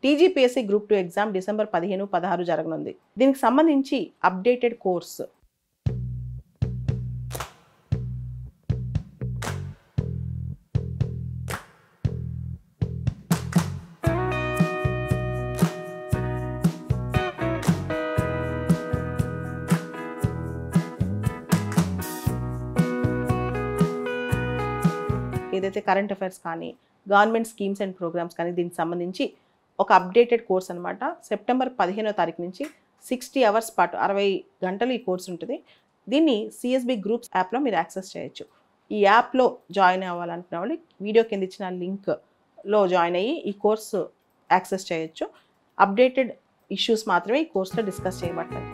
TGPSC group two exam December పదిహేను పదహారు జరగనుంది దీనికి సంబంధించి అప్డేటెడ్ కోర్స్ ఏదైతే కరెంట్ అఫైర్స్ కానీ గవర్నమెంట్ స్కీమ్స్ అండ్ ప్రోగ్రామ్స్ కానీ దీనికి సంబంధించి ఒక అప్డేటెడ్ కోర్స్ అనమాట సెప్టెంబర్ పదిహేనో తారీఖు నుంచి సిక్స్టీ అవర్స్ పాటు అరవై గంటలు ఈ కోర్స్ ఉంటుంది దీన్ని సిఎస్బి గ్రూప్స్ యాప్లో మీరు యాక్సెస్ చేయొచ్చు ఈ యాప్లో జాయిన్ అవ్వాలనుకున్న వాళ్ళు వీడియో కింద ఇచ్చిన లింక్లో జాయిన్ అయ్యి ఈ కోర్సు యాక్సెస్ చేయొచ్చు అప్డేటెడ్ ఇష్యూస్ మాత్రమే ఈ కోర్సులో డిస్కస్ చేయబడతాయి